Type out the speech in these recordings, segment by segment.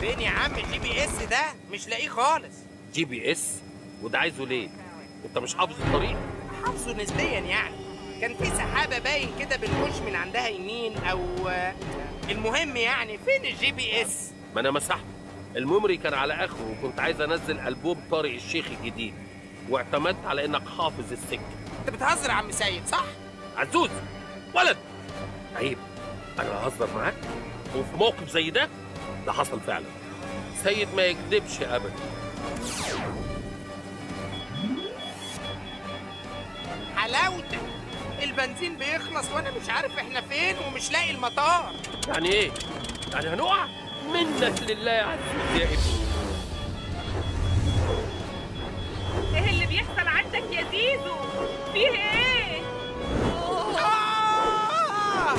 فين يا عم الجي بي اس ده مش لاقيه خالص جي بي اس وده عايزه ليه انت مش حافظ الطريق حافظه نسبيا يعني كان في سحابه باين كده بنخش من عندها يمين او المهم يعني فين الجي بي اس ما انا مسحته الميموري كان على اخره وكنت عايز انزل البوم طارق الشيخ الجديد واعتمدت على انك حافظ السكه انت بتهزر يا عم سيد صح عزوز ولد عيب انا هزر معاك وفي موقف زي ده ده حصل فعلا سيد ما يكذبش ابدا حلاوتك البنزين بيخلص وانا مش عارف احنا فين ومش لاقي المطار يعني ايه يعني هنقع منك لله يا عزوز يا ابني ايه اللي بيحصل عندك يا زيزو فيه ايه آه!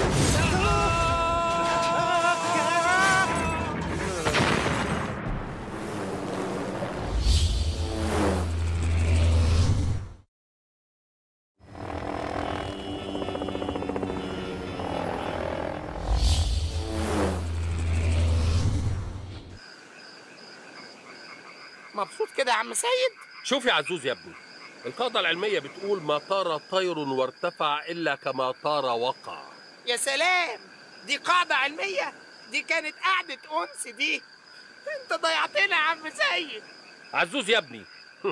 مبسوط كده يا عم سيد شوف يا عزوز يا ابني القاعدة العلمية بتقول ما طار طير وارتفع إلا كما طار وقع يا سلام دي قاعدة علمية دي كانت قعدة أنس دي انت ضيعتنا يا عم سيد عزوز يا ابني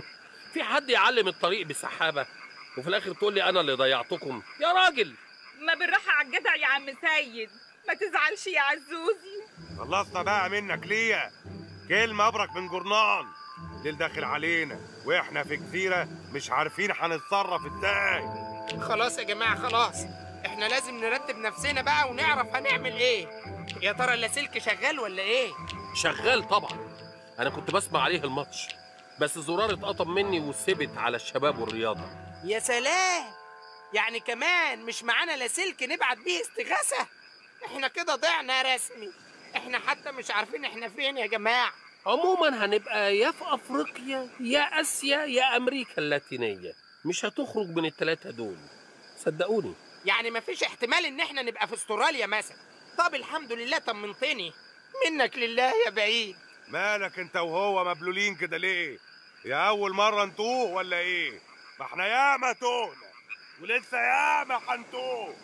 في حد يعلم الطريق بالسحابة وفي الآخر تقول لي أنا اللي ضيعتكم يا راجل ما بالراحه على الجدع يا عم سيد ما تزعلش يا عزوزي خلصنا بقى منك ليه كلمة أبرك من جرنان الليل داخل علينا واحنا في جزيرة مش عارفين هنتصرف ازاي خلاص يا جماعة خلاص احنا لازم نرتب نفسنا بقى ونعرف هنعمل ايه يا ترى اللاسلكي شغال ولا ايه شغال طبعا أنا كنت بسمع عليه الماتش بس زرار اتقطم مني وثبت على الشباب والرياضة يا سلام يعني كمان مش معانا لاسلكي نبعت بيه استغاثة احنا كده ضعنا رسمي احنا حتى مش عارفين احنا فين يا جماعة عموما هنبقى يا في أفريقيا يا آسيا يا أمريكا اللاتينية مش هتخرج من التلاتة دول صدقوني يعني مفيش احتمال ان احنا نبقى في استراليا مثلا طب الحمد لله طمنتني منك لله يا بعيد مالك انت وهو مبلولين كده ليه يا أول مرة نتوه ولا ايه ما احنا ياما توهنا ولسه ياما هنتوه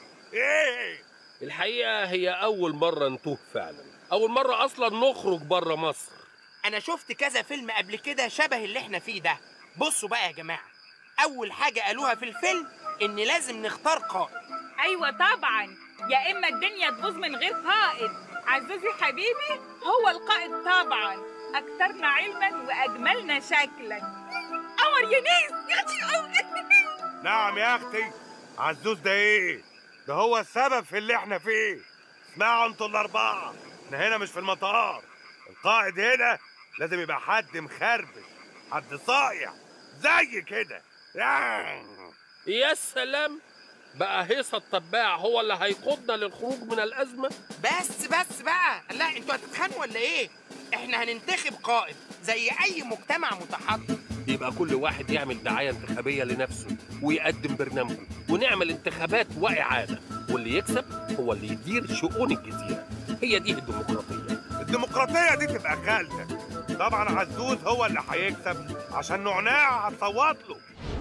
ايه الحقيقة هي أول مرة نتوه فعلا أول مرة أصلا نخرج بره مصر انا شفت كذا فيلم قبل كده شبه اللي احنا فيه ده بصوا بقى يا جماعة اول حاجة قالوها في الفيلم ان لازم نختار قائد ايوه طبعا يا اما الدنيا تبوظ من غير قائد عزوزي حبيبي هو القائد طبعا اكثرنا علما واجملنا شكلا قمر يا ناس يا اختي قوي نعم يا اختي عزوز ده ايه ده هو السبب في اللي احنا فيه اسمعوا انتوا الاربعه احنا هنا مش في المطار القائد هنا لازم يبقى حد مخربش حد صايع زي كده يا سلام بقى هيصة التباع هو اللي هيقودنا للخروج من الأزمة بس بس بقى لا انتوا هتتخانقوا ولا ايه احنا هننتخب قائد زي اي مجتمع متحضر يبقى كل واحد يعمل دعاية انتخابية لنفسه ويقدم برنامجه ونعمل انتخابات وإعادة واللي يكسب هو اللي يدير شؤون الجزيرة هي دي الديمقراطية الديمقراطيه دي تبقى خالتك طبعا عزوز هو اللي هيكسب عشان نعناع هتصوت له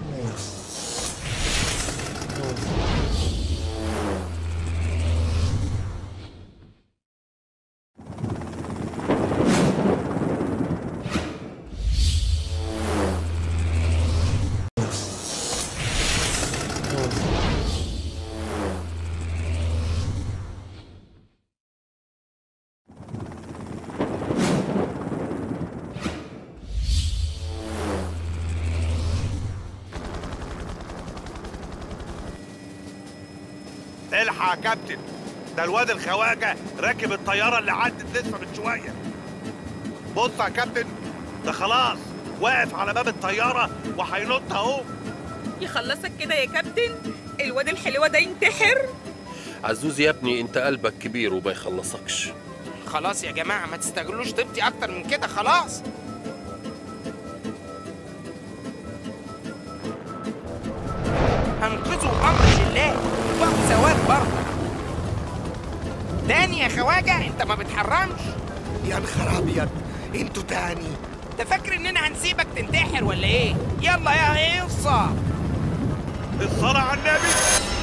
الحق يا كابتن ده الواد الخواجه راكب الطياره اللي عدت لسه من شويه بص يا كابتن ده خلاص واقف على باب الطياره وهينط اهو يخلصك كده يا كابتن الواد الحلوة ده ينتحر عزوز يا ابني انت قلبك كبير وما يخلصكش خلاص يا جماعة ما تستغلوش طيبتي اكتر من كده خلاص هنقذوا امر الله وبقوا سواد برضه تاني يا خواجة انت ما بتحرمش يا نخر ابيض انتوا تاني انت فاكر اننا هنسيبك تنتحر ولا ايه يلا يا قصه الصلاة على النبي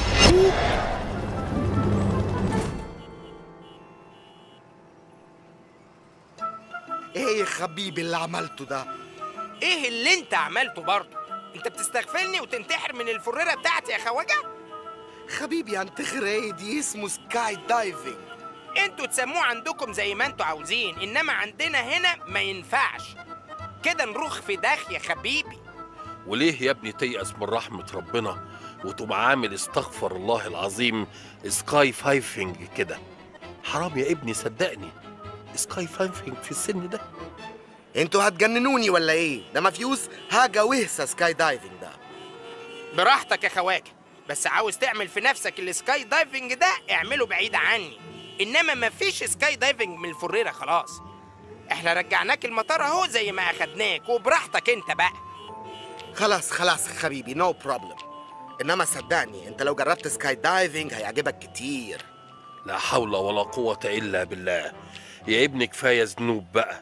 ايه يا حبيبي اللي عملته ده ايه اللي انت عملته برضه انت بتستغفلني وتنتحر من الفريره بتاعتي يا خواجه حبيبي انتخر ايه دي اسمه سكاي دايفنج انتوا تسموه عندكم زي ما انتوا عاوزين انما عندنا هنا ما ينفعش كده نروخ في داخ يا حبيبي وليه يا ابني تيأس من رحمة ربنا وتقوم عامل استغفر الله العظيم سكاي فايفنج كده حرام يا ابني صدقني سكاي فايفنج في السن ده انتوا هتجننوني ولا ايه ده مفيوس حاجه وهسه سكاي دايفنج ده براحتك يا خواجه بس عاوز تعمل في نفسك السكاي دايفنج ده اعمله بعيد عني انما مفيش سكاي دايفنج من الفريره خلاص احنا رجعناك المطار اهو زي ما اخدناك وبراحتك انت بقى خلاص خلاص يا حبيبي نو بروبلم انما صدقني انت لو جربت سكاي دايفنج هيعجبك كتير لا حول ولا قوة إلا بالله يا ابني كفاية ذنوب بقى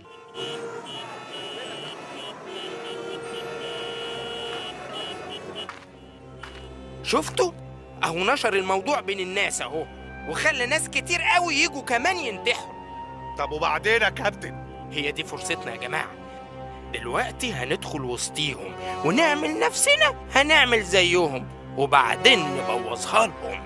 شفتوا اهو نشر الموضوع بين الناس اهو وخلى ناس كتير قوي يجوا كمان ينتحروا طب وبعدين يا كابتن هي دي فرصتنا يا جماعة دلوقتي هندخل وسطيهم ونعمل نفسنا هنعمل زيهم وبعدين نبوظها لهم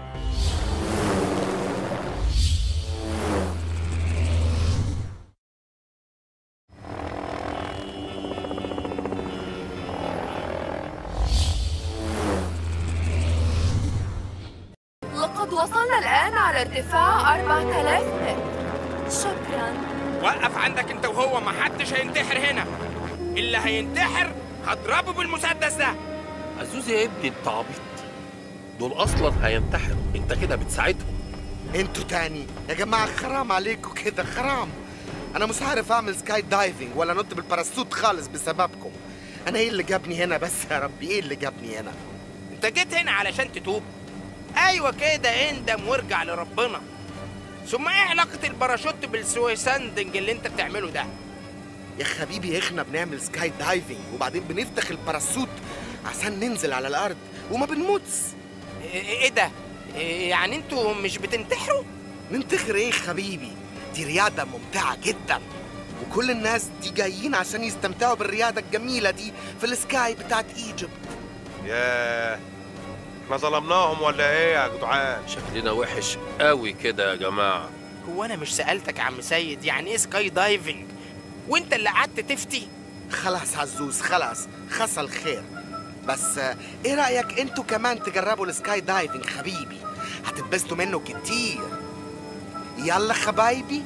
لقد وصلنا الآن على ارتفاع 4000 متر شكرا وقف عندك انت وهو محدش هينتحر هنا اللي هينتحر هضربه بالمسدس ده عزوز يا ابني انت عبيط دول اصلا هينتحروا انت كده بتساعدهم انتوا تاني يا جماعه حرام عليكم كده حرام انا مش عارف اعمل سكاي دايفنج ولا نط بالباراشوت خالص بسببكم انا ايه اللي جابني هنا بس يا ربي ايه اللي جابني هنا انت جيت هنا علشان تتوب ايوه كده اندم وارجع لربنا ثم ايه علاقة الباراشوت بالسويساندنج اللي انت بتعمله ده؟ يا حبيبي احنا بنعمل سكاي دايفنج وبعدين بنفتح الباراشوت عشان ننزل على الارض وما بنموتش ايه ايه ده؟ ايه يعني انتوا مش بتنتحروا؟ ننتخر ايه حبيبي دي رياضة ممتعة جدا وكل الناس دي جايين عشان يستمتعوا بالرياضة الجميلة دي في السكاي بتاعت ايجيبت ياه احنا ظلمناهم ولا ايه يا جدعان شكلنا وحش قوي كده يا جماعة هو انا مش سألتك يا عم سيد يعني ايه سكاي دايفنج؟ وانت اللي قعدت تفتي؟ خلاص عزوز خلاص حصل خير بس آه، ايه رأيك انتوا كمان تجربوا السكاي دايفنج حبيبي هتتبسطوا منه كتير يلا حبايبي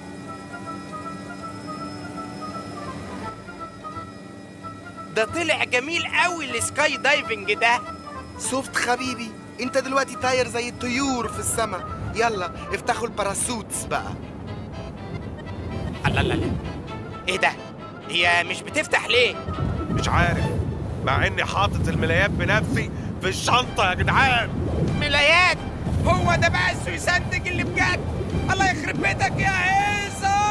ده طلع جميل قوي السكاي دايفنج ده شفت حبيبي انت دلوقتي طاير زي الطيور في السماء يلا افتحوا الباراسوتس بقى الله لا لا ايه ده؟ هي مش بتفتح ليه؟ مش عارف مع اني حاطط الملايات بنفسي في الشنطة يا جدعان ملايات هو ده بقى السويساندنج اللي بجد الله يخرب بيتك يا عيسى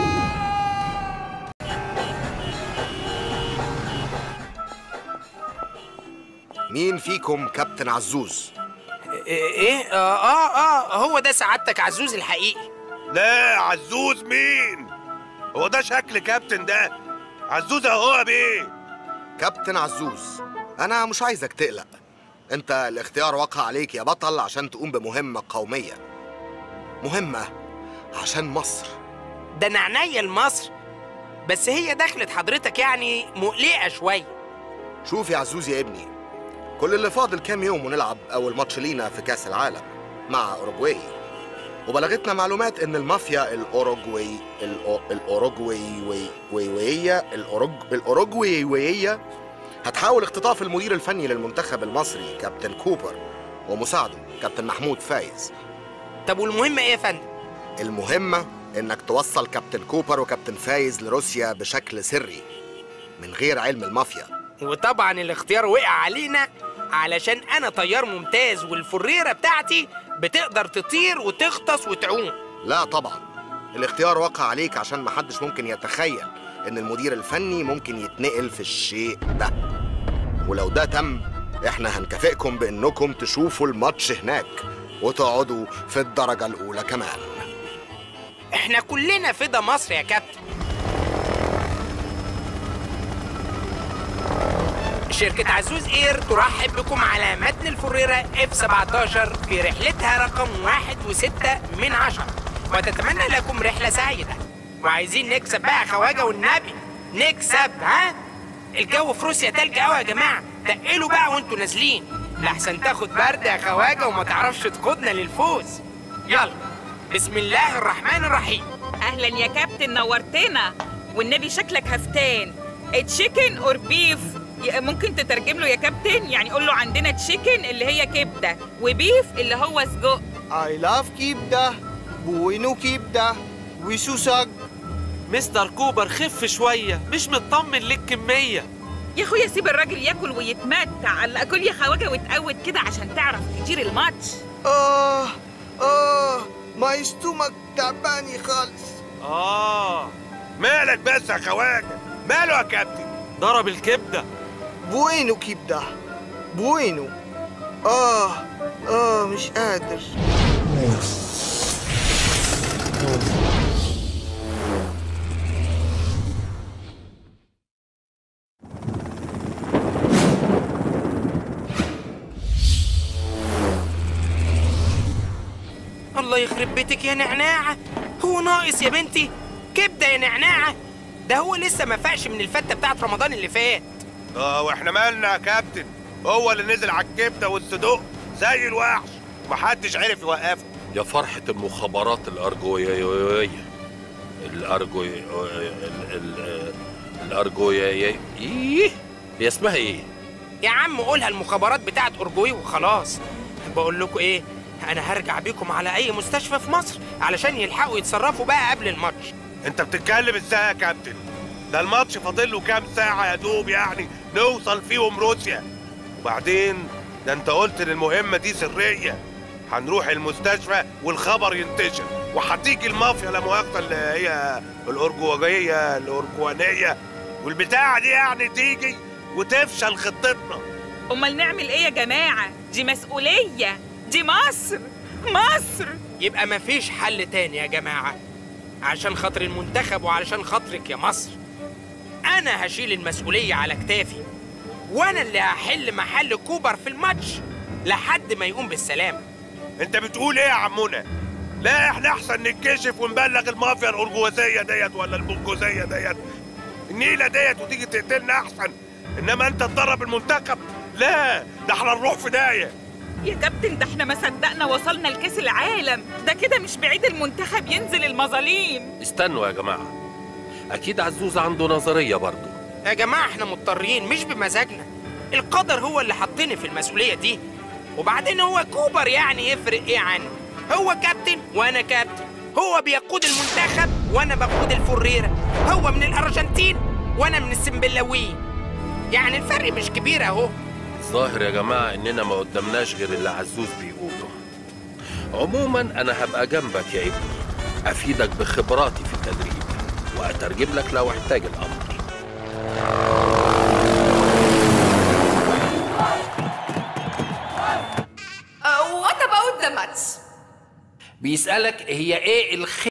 مين فيكم كابتن عزوز ايه اه اه اه هو ده سعادتك عزوز الحقيقي لا عزوز مين هو ده شكل كابتن ده عزوز اهو يا بيه كابتن عزوز انا مش عايزك تقلق انت الاختيار وقع عليك يا بطل عشان تقوم بمهمة قومية مهمة عشان مصر ده نعنية لمصر بس هي دخلت حضرتك يعني مقلقة شوية شوف يا عزوز يا ابني كل اللي فاضل كام يوم ونلعب أول ماتش لينا في كأس العالم مع أوروجواي وبلغتنا معلومات إن المافيا الأوروجواي الأو- الأوروجوايوية الأوروج الأوروجوايوية هتحاول اختطاف المدير الفني للمنتخب المصري كابتن كوبر ومساعده كابتن محمود فايز طب والمهم ايه يا فندم المهمة إنك توصل كابتن كوبر وكابتن فايز لروسيا بشكل سري من غير علم المافيا وطبعا الاختيار وقع علينا علشان انا طيار ممتاز والفريرة بتاعتي بتقدر تطير وتغطس وتعوم لا طبعا الاختيار وقع عليك عشان محدش ممكن يتخيل ان المدير الفني ممكن يتنقل في الشيء ده ولو ده تم احنا هنكافئكم بانكم تشوفوا الماتش هناك وتقعدوا في الدرجة الأولى كمان احنا كلنا فدا مصر يا كابتن شركة عزوز اير ترحب بكم على متن الفريرة اف 17 في رحلتها رقم واحد وستة من عشرة وتتمنى لكم رحلة سعيدة وعايزين نكسب بقى يا خواجة والنبي نكسب ها الجو في روسيا تلج قوي يا جماعة تقلوا بقى وانتوا نازلين لحسن تاخد برد يا خواجة وما تعرفش تقودنا للفوز يلا بسم الله الرحمن الرحيم اهلا يا كابتن نورتنا والنبي شكلك هفتان تشيكن اور بيف ممكن تترجم له يا كابتن يعني قول له عندنا تشيكن اللي هي كبده وبيف اللي هو سجق I love كبدة بوينو كبدة وسوسج مستر كوبر خف شوية مش مطمن للكمية يا اخويا سيب الراجل ياكل ويتمتع على الاقل يا خواجه وتقود كده عشان تعرف تدير الماتش آه آه ماي ستومك تعباني خالص آه مالك بس يا خواجه ماله يا كابتن ضرب الكبدة بوينو كبدة بوينو آه آه مش قادر الله يخرب بيتك يا نعناعة هو ناقص يا بنتي كبدة يا نعناعة ده هو لسه ما فاقش من الفتة بتاعت رمضان اللي فات اه واحنا مالنا يا كابتن هو اللي نزل على الكبده والصدوق زي الوحش ومحدش عرف يوقفه يا فرحة المخابرات الأرجوية الأرجوي ال- ال- الأرجوية إيه هي اسمها إيه؟ يا عم قولها المخابرات بتاعت أورجواي وخلاص بقول لكم إيه أنا هرجع بيكم على أي مستشفى في مصر علشان يلحقوا يتصرفوا بقى قبل الماتش انت بتتكلم ازاي يا كابتن ده الماتش فاضل له كام ساعه يا دوب يعني نوصل فيهم روسيا وبعدين ده انت قلت ان المهمه دي سريه هنروح المستشفى والخبر ينتشر وهتيجي المافيا لا مؤاخذه اللي هي الارجواجيه الارجوانيه والبتاعه دي يعني تيجي وتفشل خطتنا امال نعمل ايه يا جماعه دي مسؤوليه دي مصر مصر يبقى مفيش حل تاني يا جماعة عشان خاطر المنتخب وعلشان خاطرك يا مصر أنا هشيل المسؤولية على كتافي وأنا اللي هحل محل كوبر في الماتش لحد ما يقوم بالسلامة انت بتقول ايه يا عمونا لا احنا احسن نتكشف ونبلغ المافيا الارجوازيه ديت ولا البنجوزيه ديت النيله ديت وتيجي تقتلنا احسن انما انت تدرب المنتخب لا ده احنا نروح في داهيه يا كابتن ده احنا ما صدقنا وصلنا لكاس العالم ده كده مش بعيد المنتخب ينزل المظاليم استنوا يا جماعة أكيد عزوز عنده نظرية برضه يا جماعة احنا مضطرين مش بمزاجنا القدر هو اللي حطني في المسؤولية دي وبعدين هو كوبر يعني يفرق ايه عنه هو كابتن وانا كابتن هو بيقود المنتخب وانا بقود الفريرة هو من الارجنتين وانا من السنبلاويين يعني الفرق مش كبير اهو الظاهر يا جماعة إننا ما قدامناش غير اللي عزوز بيقوله عموما أنا هبقى جنبك يا ابني أفيدك بخبراتي في التدريب وأترجم لك لو احتاج الأمر Uh, what about the match? بيسألك هي ايه الخ